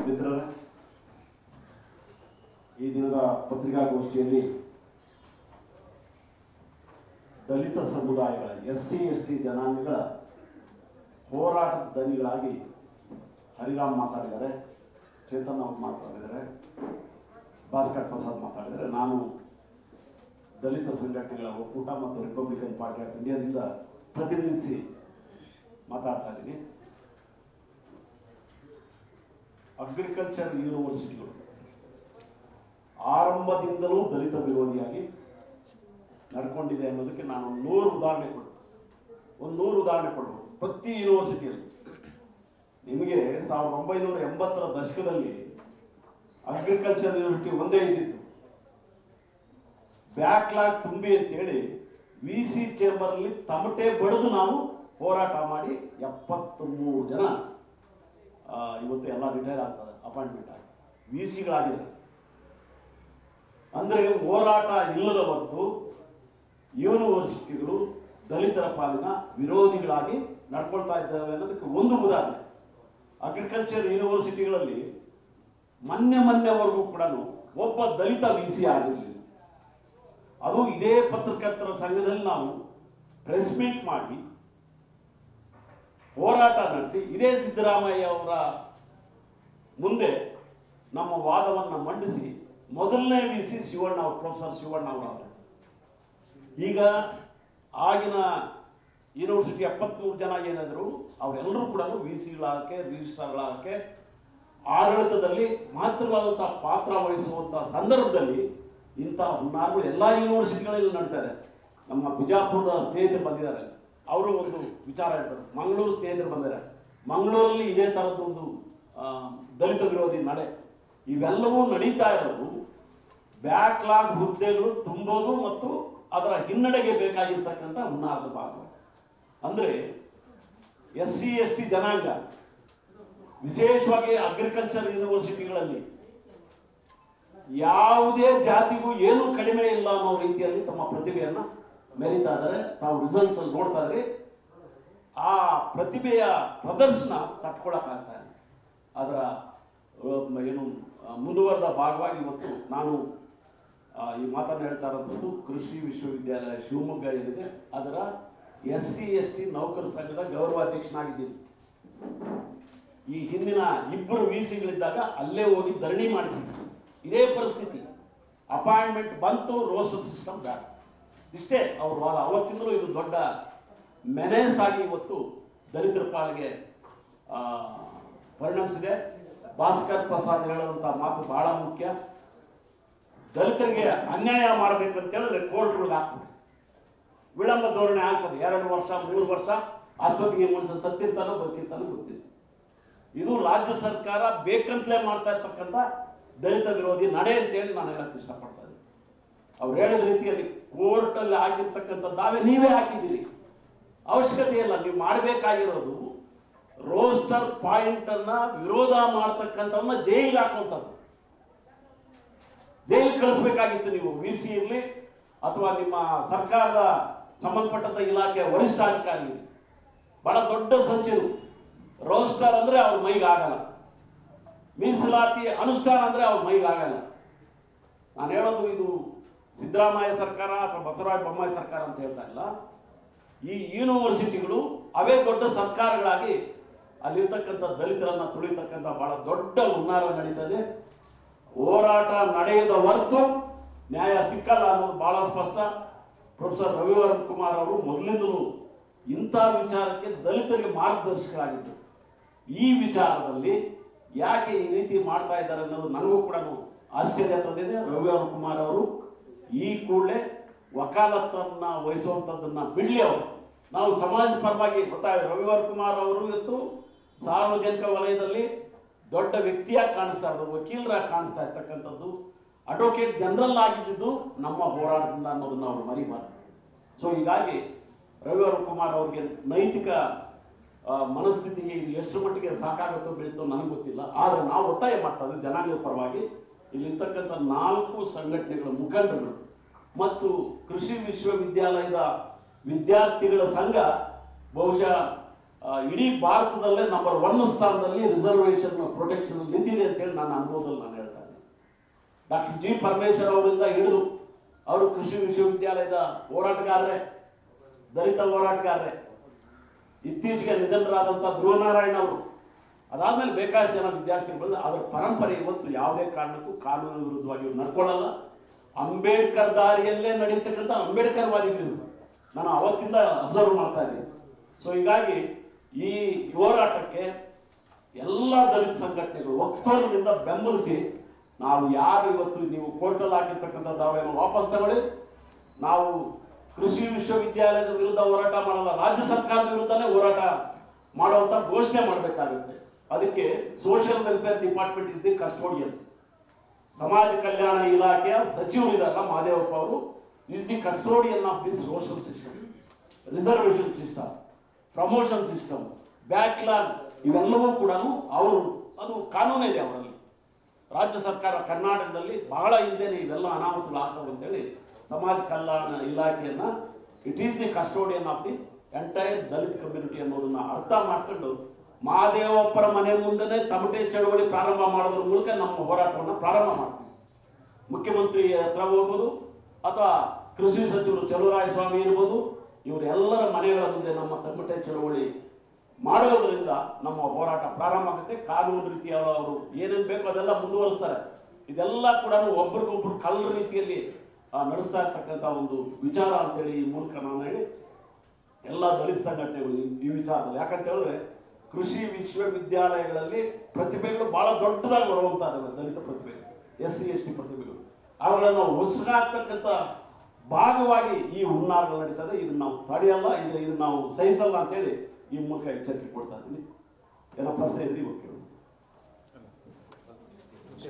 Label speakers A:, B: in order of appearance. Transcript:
A: ಮಿತ್ರರೇ ಈ ದಿನದ ಪತ್ರಿಕಾಗೋಷ್ಠಿಯಲ್ಲಿ ದಲಿತ ಸಮುದಾಯಗಳ ಎಸ್ ಸಿ ಎಸ್ ಟಿ ಜನಾಂಗಗಳ ಹೋರಾಟದ ದನಿಗಳಾಗಿ ಹರಿರಾಮ್ ಮಾತಾಡಿದ್ದಾರೆ ಚೇತನ್ ಅವ್ರು ಮಾತಾಡಿದ್ದಾರೆ ಭಾಸ್ಕರ್ ಪ್ರಸಾದ್ ಮಾತಾಡಿದ್ದಾರೆ ನಾನು ದಲಿತ ಸಂಘಟನೆಗಳ ಒಕ್ಕೂಟ ಮತ್ತು ರಿಪಬ್ಲಿಕನ್ ಪಾರ್ಟಿ ಆಫ್ ಇಂಡಿಯಾದಿಂದ ಪ್ರತಿನಿಧಿಸಿ ಮಾತಾಡ್ತಾ ಇದ್ದೀನಿ ಅಗ್ರಿಕಲ್ಚರ್ ಯೂನಿವರ್ಸಿಟಿಗಳು ಆರಂಭದಿಂದಲೂ ದಲಿತ ವಿರೋಧಿಯಾಗಿ ನಡ್ಕೊಂಡಿದೆ ಅನ್ನೋದಕ್ಕೆ ನಾನು ಒಂದು ನೂರು ಉದಾಹರಣೆ ಕೊಡ್ತೀನಿ ಒಂದು ನೂರು ಉದಾಹರಣೆ ಕೊಡ್ಬೋದು ಪ್ರತಿ ಯೂನಿವರ್ಸಿಟಿಯಲ್ಲಿ ನಿಮಗೆ ಸಾವಿರದ ಒಂಬೈನೂರ ಎಂಬತ್ತರ ದಶಕದಲ್ಲಿ ಅಗ್ರಿಕಲ್ಚರ್ ಯೂನಿವರ್ಸಿಟಿ ಒಂದೇ ಇದ್ದಿತ್ತು ಬ್ಯಾಕ್ಲಾಗ್ ತುಂಬಿ ಅಂತೇಳಿ ವಿ ಸಿ ಚೇಂಬರಲ್ಲಿ ತಮಟೆ ಬಡಿದು ನಾವು ಹೋರಾಟ ಮಾಡಿ ಎಪ್ಪತ್ತ್ಮೂರು ಜನ ಆ, ಇವತ್ತು ಎಲ್ಲ ರಿಟೈರ್ ಆಗ್ತದೆ ಅಪಾಯಿಂಟ್ಮೆಂಟ್ ಆಗಿ ವಿ ಸಿಗಳಾಗಿದೆ ಅಂದರೆ ಹೋರಾಟ ಇಲ್ಲದ ಹೊರತು ಯೂನಿವರ್ಸಿಟಿಗಳು ದಲಿತರ ಪಾಲಿನ ವಿರೋಧಿಗಳಾಗಿ ನಡ್ಕೊಳ್ತಾ ಇದ್ದಾವೆ ಅನ್ನೋದಕ್ಕೆ ಒಂದು ಉದಾಹರಣೆ ಅಗ್ರಿಕಲ್ಚರ್ ಯೂನಿವರ್ಸಿಟಿಗಳಲ್ಲಿ ಮೊನ್ನೆ ಮೊನ್ನೆವರೆಗೂ ಕೂಡ ಒಬ್ಬ ದಲಿತ ವಿ ಸಿ ಆಗಿರಲಿಲ್ಲ ಅದು ಇದೇ ಪತ್ರಕರ್ತರ ಸಂಘದಲ್ಲಿ ನಾವು ಪ್ರೆಸ್ ಮೀಟ್ ಮಾಡಿ ಹೋರಾಟ ನಡೆಸಿ ಇದೇ ಸಿದ್ದರಾಮಯ್ಯ ಅವರ ಮುಂದೆ ನಮ್ಮ ವಾದವನ್ನು ಮಂಡಿಸಿ ಮೊದಲನೇ ವಿ ಸಿ ಶಿವಣ್ಣ ಅವರು ಪ್ರೊಫೆಸರ್ ಶಿವಣ್ಣ ಅವರಾದರು ಈಗ ಆಗಿನ ಯೂನಿವರ್ಸಿಟಿ ಎಪ್ಪತ್ಮೂರು ಜನ ಏನಾದರೂ ಅವರೆಲ್ಲರೂ ಕೂಡ ವಿ ಸಿಗಳಾಗಕ್ಕೆ ರಿಜಿಸ್ಟ್ರಾರ್ಗಳಾಗಕ್ಕೆ ಆಡಳಿತದಲ್ಲಿ ಮಹತ್ತರವಾದಂಥ ಪಾತ್ರ ವಹಿಸುವಂಥ ಸಂದರ್ಭದಲ್ಲಿ ಇಂಥ ಹುನ್ನಾರಗಳು ಎಲ್ಲ ಯೂನಿವರ್ಸಿಟಿಗಳಲ್ಲಿ ನಡೀತಾ ಇದೆ ನಮ್ಮ ಬಿಜಾಪುರದ ಸ್ನೇಹಿತರು ಬಂದಿದ್ದಾರೆ ಅವರು ಒಂದು ವಿಚಾರ ಹೇಳ್ತಾರೆ ಮಂಗಳೂರು ಸ್ನೇಹಿತರು ಬಂದಿದ್ದಾರೆ ಮಂಗಳೂರಲ್ಲಿ ಇದೇ ಥರದ್ದೊಂದು ಆ, ದಲಿತ ವಿರೋಧಿ ನಡೆ ಇವೆಲ್ಲವೂ ನಡೀತಾ ಇರೋದು ಬ್ಯಾಕ್ಲಾಗ್ ಹುದ್ದೆಗಳು ತುಂಬೋದು ಮತ್ತು ಅದರ ಹಿನ್ನಡೆಗೆ ಬೇಕಾಗಿರ್ತಕ್ಕಂಥ ಹುನ್ನಾರದ ಭಾಗ ಅಂದರೆ ಎಸ್ ಸಿ ಎಸ್ ಟಿ ಜನಾಂಗ ವಿಶೇಷವಾಗಿ ಅಗ್ರಿಕಲ್ಚರ್ ಯೂನಿವರ್ಸಿಟಿಗಳಲ್ಲಿ ಯಾವುದೇ ಜಾತಿಗೂ ಏನೂ ಕಡಿಮೆ ಇಲ್ಲ ಅನ್ನೋ ರೀತಿಯಲ್ಲಿ ತಮ್ಮ ಪ್ರತಿಭೆಯನ್ನ ಮೆರಿತಾ ಇದ್ದಾರೆ ತಾವು ರಿಸಲ್ಟ್ಸ್ ಅಲ್ಲಿ ನೋಡ್ತಾ ಇದ್ರಿ ಆ ಪ್ರತಿಭೆಯ ಪ್ರದರ್ಶನ ತಟ್ಕೊಳಕ್ಕಾಗ್ತಾ ಇಲ್ಲ ಅದರ ಅಹ್, ಏನು ಅಹ್, ಮುಂದುವರೆದ ಭಾಗವಾಗಿ ಇವತ್ತು ನಾನು ಆ, ಈ ಮಾತನ್ನು ಹೇಳ್ತಾ ಇರೋದು ಕೃಷಿ ವಿಶ್ವವಿದ್ಯಾಲಯ ಶಿವಮೊಗ್ಗ ಏನಿದೆ ಅದರ ಎಸ್ ಸಿ ಎಸ್ ಟಿ ನೌಕರ ಸಂಘದ ಗೌರವಾಧ್ಯಕ್ಷನಾಗಿದ್ದೀನಿ ಈ ಹಿಂದಿನ ಇಬ್ಬರು ವಿ ಸಿಗಳಿದ್ದಾಗ ಅಲ್ಲೇ ಹೋಗಿ ಧರಣಿ ಮಾಡಿದ್ವಿ ಇದೇ ಪರಿಸ್ಥಿತಿ ಅಪಾಯಿಂಟ್ಮೆಂಟ್ ಬಂತು ರೋಸ್ಟರ್ ಸಿಸ್ಟಮ್ ಬೇಡ ಇಷ್ಟೇ ಅವ್ರ ವಾದ ಅವತ್ತಿಂದಲೂ ಇದು ದೊಡ್ಡ ಮೆನೇಸ್ ಆಗಿ ಇವತ್ತು ದಲಿತರ ಪಾಲಿಗೆ ಆ, ಪರಿಣಮಿಸಿದೆ ಭಾಸ್ಕರ್ ಪ್ರಸಾದ್ ಹೇಳುವಂಥ ಮಾತು ಬಹಳ ಮುಖ್ಯ ದಲಿತರಿಗೆ ಅನ್ಯಾಯ ಮಾಡಬೇಕಂತ ಹೇಳಿದ್ರೆ ಕೋರ್ಟ್ಗಳಿಗೆ ಹಾಕ್ಬೇಕು ವಿಳಂಬ ಧೋರಣೆ ಆಗ್ತದೆ ಎರಡು ವರ್ಷ ಮೂರು ವರ್ಷ ಅಷ್ಟೊತ್ತಿಗೆ ಮನುಷ್ಯ ಸತ್ತಿರ್ತಾನೋ ಬದುಕಿರ್ತಾನೋ ಗೊತ್ತಿಲ್ಲ ಇದು ರಾಜ್ಯ ಸರ್ಕಾರ ಬೇಕಂತಲೇ ಮಾಡ್ತಾ ಇರ್ತಕ್ಕಂಥ ದಲಿತ ವಿರೋಧಿ ನಡೆ ಅಂತೇಳಿ ನಾನು ಹೇಳಕ್ ಇಷ್ಟಪಡ್ತಾ ಇದ್ದೀನಿ ಅವ್ರು ಹೇಳಿದ ರೀತಿಯಲ್ಲಿ ಕೋರ್ಟಲ್ಲಿ ಹಾಕಿರ್ತಕ್ಕಂಥ ದಾವೆ ನೀವೇ ಹಾಕಿದ್ದೀರಿ ಅವಶ್ಯಕತೆ ಇಲ್ಲ ನೀವು ಮಾಡಬೇಕಾಗಿರೋದು ರೋಸ್ಟರ್ ಪಾಯಿಂಟ್ ಅನ್ನ ವಿರೋಧ ಮಾಡ್ತಕ್ಕಂಥವನ್ನ ಜೈಲಿಗೆ ಹಾಕುವಂಥದ್ದು ಜೈಲು ಕಳಿಸ್ಬೇಕಾಗಿತ್ತು ನೀವು ವಿ ಸಿ ಇರಲಿ ಅಥವಾ ನಿಮ್ಮ ಸರ್ಕಾರದ ಸಂಬಂಧಪಟ್ಟಂತ ಇಲಾಖೆಯ ವರಿಷ್ಠಾಧಿಕಾರಿ ಇರಲಿ ಬಹಳ ದೊಡ್ಡ ಸಂಚಿರು ರೋಸ್ಟರ್ ಅಂದ್ರೆ ಅವ್ರ ಮೈಗೆ ಆಗಲ್ಲ ಮೀಸಲಾತಿ ಅನುಷ್ಠಾನ ಅಂದ್ರೆ ಅವ್ರ ಮೈಗೆ ಆಗಲ್ಲ ನಾನು ಹೇಳೋದು ಇದು ಸಿದ್ದರಾಮಯ್ಯ ಸರ್ಕಾರ ಅಥವಾ ಬಸವರಾಜ ಬೊಮ್ಮಾಯಿ ಸರ್ಕಾರ ಅಂತ ಹೇಳ್ತಾ ಇಲ್ಲ ಈ ಯೂನಿವರ್ಸಿಟಿಗಳು ಅವೇ ದೊಡ್ಡ ಸರ್ಕಾರಗಳಾಗಿ ಅಲ್ಲಿರ್ತಕ್ಕಂಥ ದಲಿತರನ್ನ ತುಳಿತಕ್ಕಂಥ ಬಹಳ ದೊಡ್ಡ ಹುನ್ನಾರ ನಡೀತದೆ ಹೋರಾಟ ನಡೆಯದ ಹೊರತು ನ್ಯಾಯ ಸಿಕ್ಕಲ್ಲ ಅನ್ನೋದು ಬಹಳ ಸ್ಪಷ್ಟ ಪ್ರೊಫೆಸರ್ ರವಿವರ್ಮ ಕುಮಾರ್ ಅವರು ಮೊದಲಿಂದಲೂ ಇಂಥ ವಿಚಾರಕ್ಕೆ ದಲಿತರಿಗೆ ಮಾರ್ಗದರ್ಶಕರಾಗಿದ್ದರು ಈ ವಿಚಾರದಲ್ಲಿ ಯಾಕೆ ಈ ರೀತಿ ಮಾಡ್ತಾ ಇದ್ದಾರೆ ಅನ್ನೋದು ನನಗೂ ಕೂಡ ಆಶ್ಚರ್ಯ ತಂದಿದೆ ರವಿವರ್ಮ ಕುಮಾರ್ ಅವರು ಈ ಕೂಡಲೇ ವಕಾಲತ್ತನ್ನ ವಹಿಸುವಂಥದ್ದನ್ನ ಬಿಡ್ಲಿ ಅವರು ನಾವು ಸಮಾಜ ಪರವಾಗಿ ಗೊತ್ತಾಗ ರವಿವರ್ ಕುಮಾರ್ ಅವರು ಇವತ್ತು ಸಾರ್ವಜನಿಕ ವಲಯದಲ್ಲಿ ದೊಡ್ಡ ವ್ಯಕ್ತಿಯಾಗಿ ಕಾಣಿಸ್ತಾ ಇರೋದು ವಕೀಲರಾಗಿ ಕಾಣಿಸ್ತಾ ಇರ್ತಕ್ಕಂಥದ್ದು ಅಡ್ವೊಕೇಟ್ ಜನರಲ್ ಆಗಿದ್ದು ನಮ್ಮ ಹೋರಾಟದಿಂದ ಅನ್ನೋದನ್ನ ಅವರು ಮರಿಬಾರ್ದು ಸೊ ಹೀಗಾಗಿ ರವಿವರ್ಮ ಕುಮಾರ್ ಅವ್ರಿಗೆ ನೈತಿಕ ಆ, ಮನಸ್ಥಿತಿಗೆ ಇದು ಎಷ್ಟು ಮಟ್ಟಿಗೆ ಸಾಕಾಗುತ್ತೋ ಬೆಳೀತೋ ನನಗೆ ಗೊತ್ತಿಲ್ಲ ಆದರೆ ನಾವು ಒತ್ತಾಯ ಮಾಡ್ತಾ ಇದ್ದೀವಿ ಜನಾಂಗದ ಪರವಾಗಿ ಇಲ್ಲಿರ್ತಕ್ಕಂಥ ನಾಲ್ಕು ಸಂಘಟನೆಗಳ ಮುಖಂಡರುಗಳು ಮತ್ತು ಕೃಷಿ ವಿಶ್ವವಿದ್ಯಾಲಯದ ವಿದ್ಯಾರ್ಥಿಗಳ ಸಂಘ ಬಹುಶಃ ಆ, ಇಡೀ ಭಾರತದಲ್ಲೇ ನಂಬರ್ ಒನ್ ಸ್ಥಾನದಲ್ಲಿ ರಿಸರ್ವೇಷನ್ ಪ್ರೊಟೆಕ್ಷನ್ ನಿಂತಿದೆ ಅಂತೇಳಿ ನನ್ನ ಅನುಭವದಲ್ಲಿ ನಾನು ಹೇಳ್ತಾ ಇದ್ದೀನಿ ಡಾಕ್ಟರ್ ಜಿ ಪರಮೇಶ್ವರ್ ಅವರಿಂದ ಹಿಡಿದು ಅವರು ಕೃಷಿ ವಿಶ್ವವಿದ್ಯಾಲಯದ ಹೋರಾಟಗಾರರೇ ದಲಿತ ಹೋರಾಟಗಾರರೇ ಇತ್ತೀಚೆಗೆ ನಿಧನರಾದಂಥ ಧ್ರುವನಾರಾಯಣ ಅವರು ಅದಾದ್ಮೇಲೆ ಬೇಕಾದಷ್ಟು ಜನ ವಿದ್ಯಾರ್ಥಿಗಳು ಬಂದು ಅದರ ಪರಂಪರೆ ಇವತ್ತು ಯಾವುದೇ ಕಾರಣಕ್ಕೂ ಕಾನೂನು ವಿರುದ್ಧವಾಗಿ ಇವ್ರು ನಡ್ಕೊಳ್ಳಲ್ಲ ಅಂಬೇಡ್ಕರ್ ದಾರಿಯಲ್ಲೇ ನಡೀತಕ್ಕಂಥ ಅಂಬೇಡ್ಕರ್ ವಾದಿಗಳು ನಾನು ಅವತ್ತಿಂದ ಅಬ್ಸರ್ವ್ ಮಾಡ್ತಾ ಇದ್ದೀನಿ ಸೊ ಹೀಗಾಗಿ ಈ ಹೋರಾಟಕ್ಕೆ ಎಲ್ಲ ದಲಿತ ಸಂಘಟನೆಗಳು ಒಕ್ಕೂಟದಿಂದ ಬೆಂಬಲಿಸಿ ನಾವು ಯಾರು ಇವತ್ತು ನೀವು ಕೋರ್ಟಲ್ಲಿ ಹಾಕಿರ್ತಕ್ಕಂಥ ದಾವೆಯನ್ನು ವಾಪಸ್ ತಗೊಳ್ಳಿ ನಾವು ಕೃಷಿ ವಿಶ್ವವಿದ್ಯಾಲಯದ ವಿರುದ್ಧ ಹೋರಾಟ ಮಾಡಲ್ಲ ರಾಜ್ಯ ಸರ್ಕಾರದ ವಿರುದ್ಧನೇ ಹೋರಾಟ ಮಾಡುವಂತ ಘೋಷಣೆ ಮಾಡಬೇಕಾಗುತ್ತೆ ಅದಕ್ಕೆ social welfare department is the custodian ಸಮಾಜ ಕಲ್ಯಾಣ ಇಲಾಖೆಯ ಸಚಿವರು ಇದಾರಲ್ಲ ಮಹದೇವಪ್ಪ ಅವರು is the custodian of this social system reservation system promotion system backlog ಇವೆಲ್ಲವೂ ಕೂಡ ಅವರು ಅದು ಕಾನೂನಿದೆ ಅವರಲ್ಲಿ ರಾಜ್ಯ ಸರ್ಕಾರ ಕರ್ನಾಟಕದಲ್ಲಿ ಬಹಳ ಹಿಂದೆನೆ ಇವೆಲ್ಲ ಅನಾಹುತಗಳಾಗ್ತವೆ ಅಂತೇಳಿ ಸಮಾಜ ಕಲ್ಯಾಣ ಇಲಾಖೆಯನ್ನ it is the custodian of the entire Dalit community ಅನ್ನೋದನ್ನ ಅರ್ಥ ಮಾಡ್ಕೊಂಡು ಮಹಾದೇವಪ್ಪರ ಮನೆ ಮುಂದೆನೆ ತಮಟೆ ಚಳವಳಿ ಪ್ರಾರಂಭ ಮಾಡೋದ್ರ ಮೂಲಕ ನಮ್ಮ ಹೋರಾಟವನ್ನು ಪ್ರಾರಂಭ ಮಾಡ್ತೀವಿ ಮುಖ್ಯಮಂತ್ರಿ ಹತ್ರ ಹೋಗ್ಬೋದು ಅಥವಾ ಕೃಷಿ ಸಚಿವರು ಚಲುವರಾಯ ಸ್ವಾಮಿ ಇರ್ಬೋದು ಇವರೆಲ್ಲರ ಮನೆಗಳ ಮುಂದೆ ನಮ್ಮ ತಮ್ಮಟೆ ಚಳವಳಿ ಮಾಡೋದ್ರಿಂದ ನಮ್ಮ ಹೋರಾಟ ಪ್ರಾರಂಭ ಆಗುತ್ತೆ ಕಾನೂನು ರೀತಿಯ ಅವರು ಏನೇನು ಬೇಕೋ ಅದೆಲ್ಲ ಮುಂದುವರಿಸ್ತಾರೆ ಇದೆಲ್ಲ ಕೂಡ ಒಬ್ರಿಗೊಬ್ರು ಕಲ್ಲ ರೀತಿಯಲ್ಲಿ ಆ, ನಡೆಸ್ತಾ ಇರ್ತಕ್ಕಂಥ ಒಂದು ವಿಚಾರ ಅಂತೇಳಿ ಈ ಮೂಲಕ ನಾನು ಹೇಳಿ ಎಲ್ಲ ದಲಿತ ಸಂಘಟನೆಗಳು ಈ- ಈ ವಿಚಾರದಲ್ಲಿ ಯಾಕಂತ ಹೇಳಿದ್ರೆ ಕೃಷಿ ವಿಶ್ವವಿದ್ಯಾಲಯಗಳಲ್ಲಿ ಪ್ರತಿಭೆಗಳು ಬಹಳ ದೊಡ್ಡದಾಗಿ ಬರುವಂತ ಇದಾವೆ ದಲಿತ ಪ್ರತಿಭೆಗಳು ಎಸ್ ಸಿ ಎಸ್ ಟಿ ಪ್ರತಿಭೆಗಳು ಅವುಗಳನ್ನು ಹೊಸಗಾಗ್ತಕ್ಕಂಥ ಭಾಗವಾಗಿ ಈ ಹುನ್ನಾರಗಳು ನಡೀತದೆ ಇದನ್ನ ನಾವು ತಡೆಯಲ್ಲ ಇದು ಇದನ್ನ ನಾವು ಸಹಿಸಲ್ಲ ಅಂತೇಳಿ ಈ ಮೂಲಕ ಎಚ್ಚರಿಕೆ ಕೊಡ್ತಾ ಇದ್ದೀನಿ ಏನೋ ಪ್ರಶ್ನೆ ಇದ್ರಿ ಓಕೆ